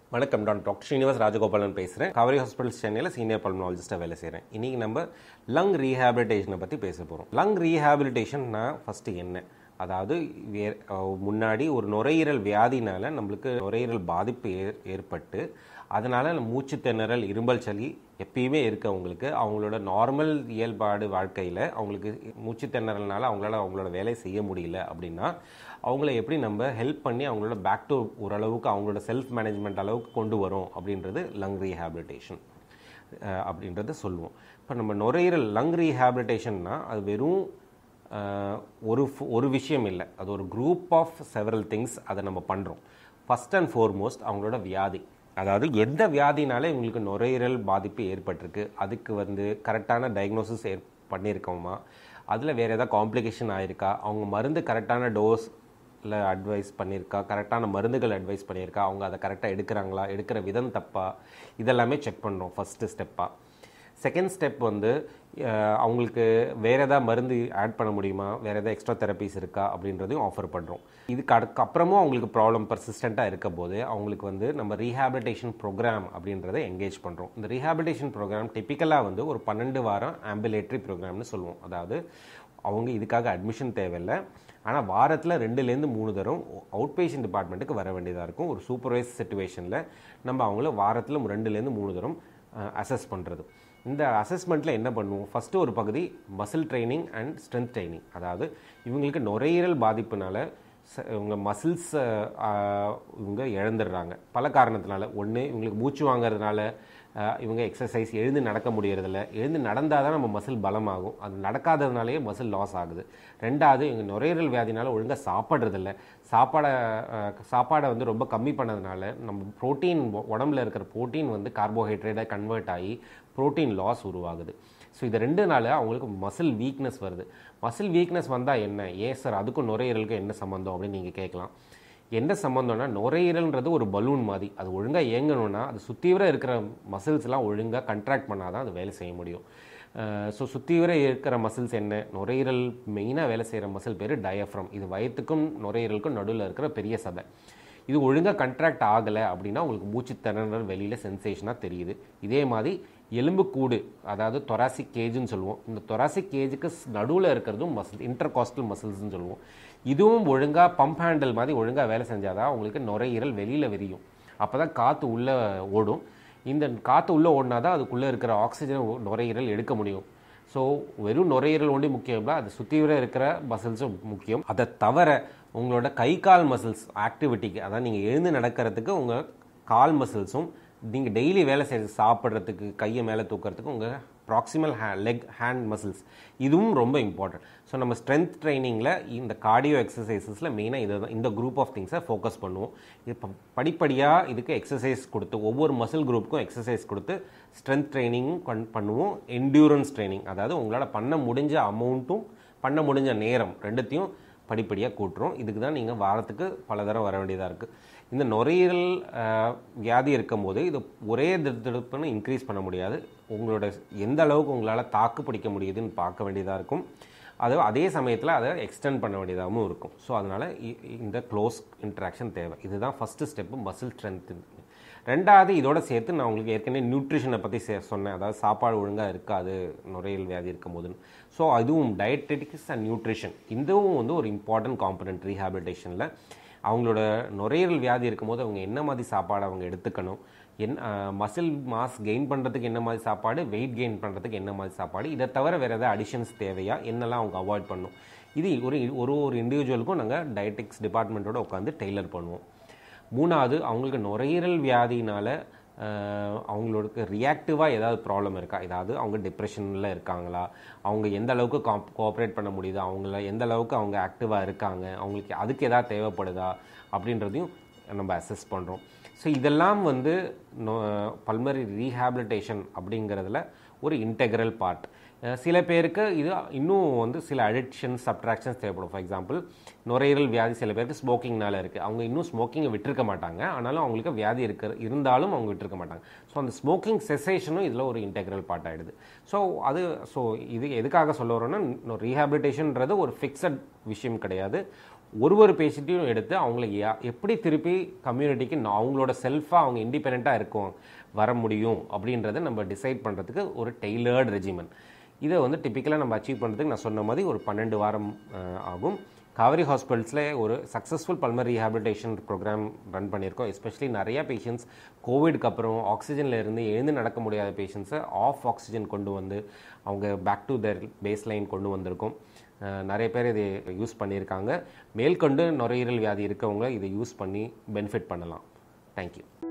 வணக்கம் doctor doctor Srinivas Rajagopalan பேசுகிறேன் கவரி ஹாஸ்பிட்டல்ஸ் சென்னையில் சீனியர் பல்மனாலஜிஸ்ட்டாக வேலை செய்கிறேன் இன்றைக்கி நம்ம லங் ரீஹாபிலிட்டேஷனை பற்றி பேச போகிறோம் லங் ரீஹாபிலிட்டேஷன்னா ஃபஸ்ட்டு என்ன அதாவது வே அஹ் முன்னாடி ஒரு நுரையீரல் வியாதினால நம்மளுக்கு நுரையீரல் பாதிப்பு ஏற் ஏற்பட்டு அதனால் மூச்சு திணறல் இரும்பல் சளி எப்பயுமே இருக்கவங்களுக்கு அவங்களோட நார்மல் இயல்பாடு வாழ்க்கையில் அவங்களுக்கு மூச்சு திணறல்னால அவங்களால அவங்களோட வேலையை செய்ய முடியல அப்படின்னா அவங்கள எப்படி நம்ம ஹெல்ப் பண்ணி அவங்களோட பேக் டு ஓரளவுக்கு அவங்களோட செல்ஃப் மேனேஜ்மெண்ட் அளவுக்கு கொண்டு வரோம் அப்படின்றது லங் ரீஹாபிலிட்டேஷன் அப்படின்றத சொல்லுவோம் இப்போ நம்ம நுரையீரல் லங் ரீஹாபிலிட்டேஷன்னா அது வெறும் அஹ், ஒரு ஃப- ஒரு விஷயம் இல்லை அது ஒரு குரூப் ஆஃப் செவரல் திங்ஸ் அதை நம்ம பண்ணுறோம் ஃபஸ்ட் அண்ட் ஃபோர்மோஸ்ட் அவங்களோட வியாதி அதாவது எந்த வியாதினால இவங்களுக்கு நுரையீரல் பாதிப்பு ஏற்பட்டிருக்கு அதுக்கு வந்து கரெக்டான டயக்னோசிஸ் ஏற் பண்ணியிருக்கோமா அதில் வேறு ஏதாவது காம்ப்ளிகேஷன் ஆயிருக்கா அவங்க மருந்து கரெக்டான டோஸ் இல்லை அட்வைஸ் பண்ணியிருக்கா கரெக்டான மருந்துகள் அட்வைஸ் பண்ணியிருக்கா அவங்க அதை கரெக்டாக எடுக்கிறாங்களா எடுக்கிற விதம் தப்பா இதெல்லாமே செக் பண்ணுறோம் ஃபஸ்ட்டு ஸ்டெப்பாக செகண்ட் ஸ்டெப் வந்து அஹ், அவங்களுக்கு வேறு ஏதாவது மருந்து ஆட் பண்ண முடியுமா வேறு ஏதாவது எக்ஸ்ட்ரா தெரப்பீஸ் இருக்கா அப்படின்றதையும் ஆஃபர் பண்ணுறோம் இதுக்கு அடுக்கு அப்புறமும் அவங்களுக்கு ப்ராப்ளம் பர்சிஸ்டண்ட்டாக இருக்க போது அவங்களுக்கு வந்து நம்ம ரீஹாபிலிட்டேஷன் ப்ரோக்ராம் அப்படின்றத எங்கேஜ் பண்ணுறோம் இந்த ரீஹாபிலிட்டேஷன் ப்ரோக்ராம் டிப்பிக்கலாக வந்து ஒரு பன்னெண்டு வாரம் ஆம்புலேட்டரி ப்ரோக்ராம்னு சொல்லுவோம் அதாவது அவங்க இதுக்காக அட்மிஷன் தேவையில்லை ஆனால் வாரத்தில் ரெண்டுலேருந்து மூணு தரம் அவுட் பேஷண்ட் டிபார்ட்மெண்ட்டுக்கு வர வேண்டியதாக இருக்கும் ஒரு சூப்பர்வைஸ் சுச்சுவேஷனில் நம்ம அவங்கள வாரத்தில் ரெண்டுலேருந்து மூணு தரம் அசஸ் பண்ணுறது இந்த அசஸ்மெண்ட்டில் என்ன பண்ணுவோம் ஃபஸ்ட்டு ஒரு பகுதி muscle training and strength training அதாவது இவங்களுக்கு நுரையீரல் பாதிப்புனால ச- இவங்க மசில்ஸ் இவங்க இழந்துடுறாங்க பல காரணத்தினால ஒன்று இவங்களுக்கு மூச்சு வாங்குறதுனால அஹ், இவங்க எக்ஸசைஸ் எழுந்து நடக்க முடியறதில்ல எழுந்து நடந்தால் தான் நம்ம மசில் பலமாகும் அது நடக்காததுனாலேயே மசில் லாஸ் ஆகுது ரெண்டாவது இவங்க நுரையீரல் வியாதினால ஒழுங்காக சாப்பிட்றதில்ல சாப்பாடை அஹ், சாப்பாடை வந்து ரொம்ப கம்மி பண்ணதுனால நம்ம புரோட்டீன் உடம்புல இருக்கிற புரோட்டீன் வந்து கார்போஹைட்ரேட்டாக கன்வெர்ட் ஆகி புரோட்டீன் லாஸ் உருவாகுது ஸோ இது ரெண்டு நாள் அவங்களுக்கு மசில் வீக்னஸ் வருது மசில் வீக்னஸ் வந்தால் என்ன ஏன் சார் அதுக்கும் நுரையீரலுக்கும் என்ன சம்மந்தம் அப்படின்னு நீங்கள் கேட்கலாம் என்ன சம்மந்தம்னா நுரையீரல்ன்றது ஒரு பலூன் மாதிரி அது ஒழுங்காக இயங்கணும்னா அது சுத்தீவிர இருக்கிற மசில்ஸ்லாம் ஒழுங்காக கண்ட்ராக்ட் பண்ணால் தான் அது வேலை செய்ய முடியும் ஸோ சுத்தீவிர இருக்கிற மசில்ஸ் என்ன நுரையீரல் மெயினாக வேலை செய்கிற மசில் பேர் டயஃப்ரம் இது வயிற்றுக்கும் நுரையீரலுக்கும் நடுவில் இருக்கிற பெரிய சதை இது ஒழுங்காக கண்ட்ராக்ட் ஆகலை அப்படின்னா உங்களுக்கு மூச்சு திணறல் வெளியில் சென்சேஷனாக தெரியுது இதே மாதிரி எலும்புக்கூடு அதாவது தொராசிக் கேஜ்னு சொல்லுவோம் இந்த தொராசிக் கேஜுக்கு நடுவில் இருக்கிறதும் மசில் இன்டர்காஸ்டல் மசில்ஸ்னு சொல்லுவோம் இதுவும் ஒழுங்காக பம்ப் ஹேண்டில் மாதிரி ஒழுங்காக வேலை செஞ்சாதான் உங்களுக்கு நுரையீரல் வெளியில் விரியும் அப்போ தான் காற்று உள்ளே ஓடும் இந்த காற்று உள்ளே ஓடினா தான் அதுக்குள்ளே இருக்கிற ஆக்சிஜன் நுரையீரல் எடுக்க முடியும் ஸோ வெறும் நுரையீரல் ஒன்றே முக்கியம் இல்லை அது சுற்றி இருக்கிற மசில்ஸும் முக்கியம் அதை தவிர உங்களோட கை கால் மசில்ஸ் ஆக்டிவிட்டிக்கு அதான் நீங்கள் எழுந்து நடக்கிறதுக்கு உங்கள் கால் மசில்ஸும் நீங்கள் டெய்லி வேலை செய்ய சாப்பிட்றதுக்கு கையை மேலே தூக்கிறதுக்கு உங்கள் proximal hey leg hand muscles இதுவும் ரொம்ப இம்பார்ட்டன்ட் ஸோ நம்ம ஸ்ட்ரென்த் ட்ரைனிங்கில் இந்த கார்டியோ எக்ஸசைசஸில் மெயினாக இதை தான் இந்த குரூப் ஆஃப் திங்ஸை ஃபோக்கஸ் பண்ணுவோம் இது ப- படிப்படியாக இதுக்கு எக்ஸசைஸ் கொடுத்து ஒவ்வொரு மசில் குரூப்புக்கும் எக்ஸசைஸ் கொடுத்து ஸ்ட்ரென்த் ட்ரைனிங்கும் கண் பண்ணுவோம் என்டியூரன்ஸ் ட்ரைனிங் அதாவது உங்களால் பண்ண முடிஞ்ச அமௌண்ட்டும் பண்ண முடிஞ்ச நேரம் ரெண்டுத்தையும் படிப்படியாக கூட்டுறோம் இதுக்கு தான் நீங்கள் வாரத்துக்கு பல தடவை வர வேண்டியதாக இருக்குது இந்த நுரையீரல் அஹ், வியாதி இருக்கும்போது இது ஒரே திடுப்புன்னு இன்க்ரீஸ் பண்ண முடியாது உங்களோட எந்த அளவுக்கு உங்களால் தாக்கு பிடிக்க முடியுதுன்னு பார்க்க வேண்டியதாக இருக்கும் அது அதே சமயத்தில் அதை எக்ஸ்டெண்ட் பண்ண வேண்டியதாகவும் இருக்கும் ஸோ அதனால் இந்த க்ளோஸ் இன்ட்ராக்ஷன் தேவை இதுதான் ஃபஸ்ட்டு ஸ்டெப்பு மசில் ஸ்ட்ரென்த் ரெண்டாவது இதோட சேர்த்து நான் உங்களுக்கு ஏற்கனவே நியூட்ரிஷனை பற்றி சே சொன்னேன் அதாவது சாப்பாடு ஒழுங்காக இருக்காது நுரையீரல் வியாதி இருக்கும் போதுன்னு ஸோ அதுவும் டயட்டெட்டிக்ஸ் அண்ட் நியூட்ரிஷன் இதுவும் வந்து ஒரு இம்பார்ட்டன்ட் காம்பனண்ட் ரீஹாபிலிட்டேஷனில் அவங்களோட நுரையீரல் வியாதி இருக்கும்போது அவங்க என்ன மாதிரி சாப்பாடு அவங்க எடுத்துக்கணும் என் மசில் மாஸ் கெயின் பண்ணுறதுக்கு என்ன மாதிரி சாப்பாடு வெயிட் கெயின் பண்ணுறதுக்கு என்ன மாதிரி சாப்பாடு இதை தவிர வேறு ஏதாவது அடிஷன்ஸ் தேவையா என்னெல்லாம் அவங்க அவாய்ட் பண்ணணும் இது ஒரு ஒரு ஒரு இண்டிவிஜுவலுக்கும் நாங்கள் டயட்டிக்ஸ் டிபார்ட்மெண்ட்டோட உட்காந்து டெய்லர் பண்ணுவோம் மூணாவது அவங்களுக்கு நுரையீரல் வியாதினால அஹ், அவங்களுக்கு ரியாக்டிவாக ஏதாவது ப்ராப்ளம் இருக்கா ஏதாவது அவங்க டிப்ரெஷனில் இருக்காங்களா அவங்க எந்த அளவுக்கு காப் கோஆப்ரேட் பண்ண முடியுது அவங்கள எந்த அளவுக்கு அவங்க ஆக்டிவாக இருக்காங்க அவங்களுக்கு அதுக்கு ஏதாவது தேவைப்படுதா அப்படின்றதையும் நம்ம அசஸ் பண்ணுறோம் ஸோ இதெல்லாம் வந்து பல்மரி ரீஹாபிலிட்டேஷன் அப்படிங்கிறதுல ஒரு இன்டெக்ரல் பார்ட் சில பேருக்கு இது இன்னும் வந்து சில அடிக்ஷன்ஸ் சப்ட்ராக்ஷன்ஸ் தேவைப்படும் ஃபார் எக்ஸாம்பிள் நுரையீரல் வியாதி சில பேருக்கு ஸ்மோக்கிங்னால இருக்குது அவங்க இன்னும் ஸ்மோக்கிங்கை விட்டிருக்க மாட்டாங்க ஆனாலும் அவங்களுக்கு வியாதி இருக்க இருந்தாலும் அவங்க விட்டிருக்க மாட்டாங்க ஸோ அந்த ஸ்மோக்கிங் செசேஷனும் இதில் ஒரு இன்டெக்ரல் பார்ட் ஆகிடுது ஸோ அது ஸோ இது எதுக்காக சொல்ல வரோன்னா ரீஹாபிலிட்டேஷன்ன்றது ஒரு ஃபிக்ஸட் விஷயம் கிடையாது ஒரு ஒரு பேஷண்ட்டையும் எடுத்து அவங்கள யா- எப்படி திருப்பி கம்யூனிட்டிக்கு அவங்களோட செல்ஃபாக அவங்க இண்டிபெண்ட்டாக இருக்கும் வர முடியும் அப்படின்றத நம்ம டிசைட் பண்ணுறதுக்கு ஒரு டெய்லர்டு ரெஜிமெண்ட் இதை வந்து டிப்பிக்கலாக நம்ம அச்சீவ் பண்ணுறதுக்கு நான் சொன்ன மாதிரி ஒரு பன்னெண்டு வாரம் அஹ், ஆகும் காவேரி ஹாஸ்பிட்டல்ஸில் ஒரு successful pulmonary rehabilitation program run பண்ணியிருக்கோம் எஸ்பெஷலி நிறைய பேஷண்ட்ஸ் கோவிட்க்கு அப்புறம் ஆக்சிஜனில் இருந்து எழுந்து நடக்க முடியாத பேஷண்ட்ஸை ஆஃப் ஆக்சிஜன் கொண்டு வந்து அவங்க back to their baseline கொண்டு வந்திருக்கோம் அஹ் நிறைய பேர் இதை யூஸ் பண்ணியிருக்காங்க மேற்கொண்டு நுரையீரல் வியாதி இருக்கவங்க இதை யூஸ் பண்ணி பெனிஃபிட் பண்ணலாம் தேங்க்யூ